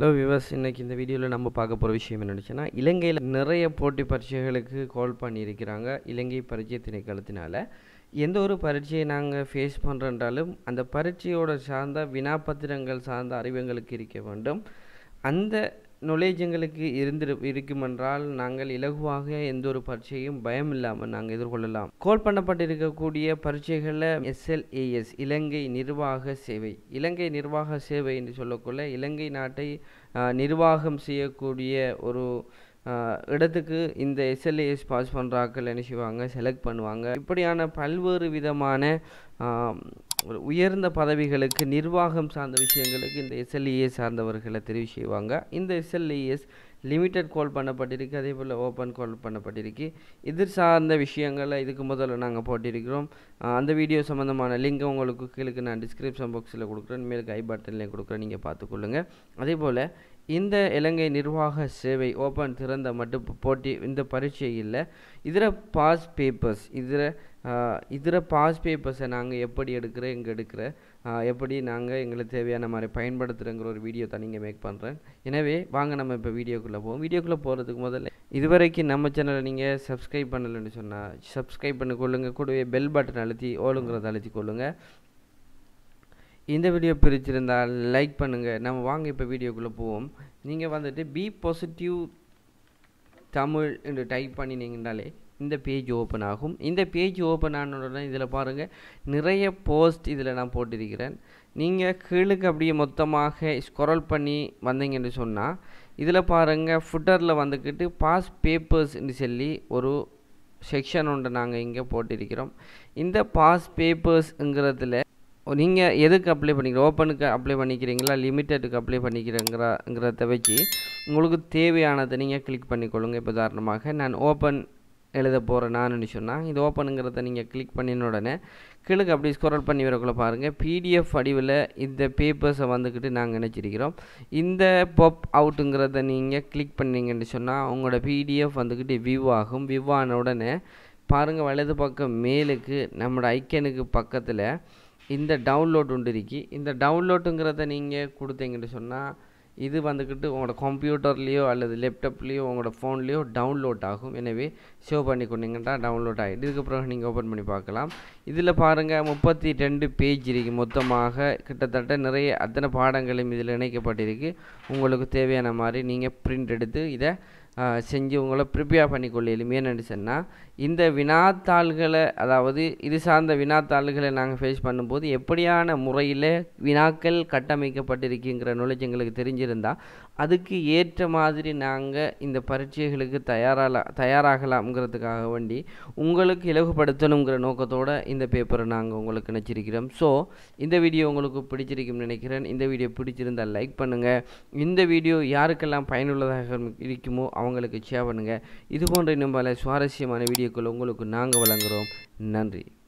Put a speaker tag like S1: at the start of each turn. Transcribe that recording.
S1: hello விவஸ் இன்னைக்கு இந்த வீடியோவில் நம்ம பார்க்க போகிற விஷயம் என்னென்னு இலங்கையில் நிறைய போட்டி பரீட்சைகளுக்கு கால் பண்ணியிருக்கிறாங்க இலங்கை பரீட்சை திணைக்களத்தினால எந்த ஒரு பரீட்சையை நாங்கள் ஃபேஸ் பண்ணுறன்றாலும் அந்த பரீட்சையோட சார்ந்த வினாப்பத்திரங்கள் சார்ந்த அறிவங்களுக்கு இருக்க வேண்டும் அந்த knowledge எங்களுக்கு இருந்து இருக்குமென்றால் நாங்கள் இலகுவாக எந்த ஒரு பரீட்சையும் பயம் இல்லாமல் நாங்கள் எதிர்கொள்ளலாம் கோல் பண்ணப்பட்டிருக்கக்கூடிய பரீட்சைகளில் எஸ்எல்ஏஎஸ் இலங்கை நிர்வாக சேவை இலங்கை நிர்வாக சேவை என்று சொல்லக்குள்ள இலங்கை நாட்டை ஆஹ், நிர்வாகம் செய்யக்கூடிய ஒரு ஆஹ், இடத்துக்கு இந்த எஸ்எல்ஏஎஸ் பாஸ் பண்ணுறாக்கள் என்ன செய்வாங்க செலக்ட் பண்ணுவாங்க இப்படியான பல்வேறு விதமான ஆம், ஒரு உயர்ந்த பதவிகளுக்கு நிர்வாகம் சார்ந்த விஷயங்களுக்கு இந்த எஸ்எல்இஏ சார்ந்தவர்களை தெரிவு செய்வாங்க இந்த எஸ்எல்இஎஸ் லிமிட்டட் கால் பண்ணப்பட்டிருக்கு அதே போல் ஓப்பன் கால் பண்ணப்பட்டிருக்கு இது சார்ந்த விஷயங்களை இதுக்கு முதல்ல நாங்கள் போட்டிருக்கிறோம் ஆஹ் அந்த வீடியோ சம்மந்தமான லிங்கை உங்களுக்கு கீழே நான் டிஸ்கிரிப்ஷன் பாக்ஸில் கொடுக்குறேன் மேலுக்கு ஐ பட்டன்லேயும் கொடுக்குறேன் நீங்கள் பார்த்துக்கொள்ளுங்க அதே போல் இந்த இலங்கை நிர்வாக சேவை ஓப்பன் திறந்த மட்டும் போட்டி இந்த பரீட்சையில் இதர பாஸ் பேப்பர்ஸ் இதர இதர பாஸ் பேப்பர்ஸை நாங்கள் எப்படி எடுக்கிற எங்கே எடுக்கிற ஆஹ் எப்படி நாங்கள் எங்களுக்கு தேவையான மாதிரி பயன்படுத்துகிறங்கிற ஒரு வீடியோ தான் நீங்கள் மேக் பண்ணுறேன் எனவே வாங்க நம்ம இப்போ வீடியோக்குள்ளே போவோம் வீடியோக்குள்ளே போகிறதுக்கு முதல்ல இதுவரைக்கும் நம்ம சேனலை நீங்கள் சப்ஸ்கிரைப் பண்ணலைன்னு சொன்னால் சப்ஸ்கிரைப் பண்ணி கொள்ளுங்க கூடவே பெல் பட்டன் அழுத்தி ஓலுங்கிறத அழுத்தி கொள்ளுங்க இந்த வீடியோ பிரிச்சிருந்தால் லைக் பண்ணுங்கள் நம்ம வாங்க இப்போ வீடியோக்குள்ளே போவோம் நீங்கள் வந்துட்டு பி பாசிட்டிவ் தமிழ் என்று டைப் பண்ணினீங்கனாலே இந்த பேஜ் ஓப்பன் ஆகும் இந்த பேஜ் ஓப்பன் ஆன உடனே இதில் பாருங்கள் நிறைய போஸ்ட் இதில் நான் போட்டிருக்கிறேன் நீங்கள் கீழுக்கு அப்படியே மொத்தமாக ஸ்க்ரோல் பண்ணி வந்தீங்கன்னு சொன்னால் இதில் பாருங்கள் ஃபுட்டரில் வந்துக்கிட்டு பாஸ் பேப்பர்ஸ்ன்னு சொல்லி ஒரு செக்ஷன் ஒன்று நாங்கள் இங்கே போட்டிருக்கிறோம் இந்த பாஸ் பேப்பர்ஸ்ங்கிறதுல நீங்கள் எதுக்கு அப்ளை பண்ணிக்கிறீங்க ஓப்பனுக்கு அப்ளை பண்ணிக்கிறீங்களா லிமிட்டடுக்கு அப்ளை பண்ணிக்கிறேங்கிறத வச்சு உங்களுக்கு தேவையானதை நீங்கள் கிளிக் பண்ணிக்கொள்ளுங்க இப்போ உதாரணமாக நான் ஓப்பன் எழுத போகிறேன் நான் சொன்னால் இது ஓப்பனுங்கிறத நீங்கள் கிளிக் பண்ணின உடனே கீழே அப்படி ஸ்க்ரோல் பண்ணி வரக்குள்ள பாருங்கள் பிடிஎஃப் வடிவில் இந்த பேப்பர்ஸை வந்துக்கிட்டு நாங்கள் நினச்சிருக்கிறோம் இந்த பாப் அவுட்டுங்கிறத நீங்கள் கிளிக் பண்ணீங்கன்னு சொன்னால் உங்களோட பிடிஎஃப் வந்துக்கிட்டு விவ் ஆகும் விவ் ஆன உடனே பாருங்கள் வலது பக்கம் மேலுக்கு நம்மளோட ஐக்கனுக்கு பக்கத்தில் இந்த டவுன்லோட் உண்டு இருக்கு இந்த டவுன்லோட்டுங்கிறத நீங்கள் கொடுத்தீங்கன்னு சொன்னால் இது வந்துக்கிட்டு உங்களோட கம்ப்யூட்டர்லேயோ அல்லது லேப்டாப்லேயோ உங்களோட ஃபோன்லேயோ டவுன்லோட் ஆகும் எனவே சேவ் பண்ணி கொண்டீங்கன்னா டவுன்லோட் ஆகிடும் இதுக்கப்புறம் நீங்கள் ஓப்பன் பண்ணி பார்க்கலாம் இதில் பாருங்கள் முப்பத்தி ரெண்டு பேஜ் இருக்குது மொத்தமாக கிட்டத்தட்ட நிறைய அத்தனை பாடங்களும் இதில் இணைக்கப்பட்டிருக்கு உங்களுக்கு தேவையான மாதிரி நீங்கள் பிரிண்ட் எடுத்து இதை ஆஹ், செஞ்சு உங்களை ப்ரிப்பேர் பண்ணிக்கொள்ளும் ஏன்னு சொன்னால் இந்த வினாத்தாள்களை அதாவது இது சார்ந்த வினாத்தாள்களை நாங்கள் ஃபேஸ் பண்ணும்போது எப்படியான முறையில் வினாக்கள் கட்டமைக்கப்பட்டிருக்குங்கிற knowledge எங்களுக்கு தெரிஞ்சிருந்தால் அதுக்கு ஏற்ற மாதிரி நாங்கள் இந்த பரீட்சைகளுக்கு தயாரால தயாராகலாம்ங்கிறதுக்காக வேண்டி உங்களுக்கு இலகுபடுத்தணுங்கிற நோக்கத்தோடு இந்த பேப்பரை நாங்கள் உங்களுக்கு நினச்சிருக்கிறோம் ஸோ இந்த வீடியோ உங்களுக்கு பிடிச்சிருக்கும்னு நினைக்கிறேன் இந்த வீடியோ பிடிச்சிருந்தால் லைக் பண்ணுங்கள் இந்த வீடியோ யாருக்கெல்லாம் பயனுள்ளதாக இருக்குமோ அவங்களுக்கு ஷேர் பண்ணுங்கள் இது போன்ற இன்னும் பல சுவாரஸ்யமான வீடியோக்கள் உங்களுக்கு நாங்கள் வழங்குகிறோம் நன்றி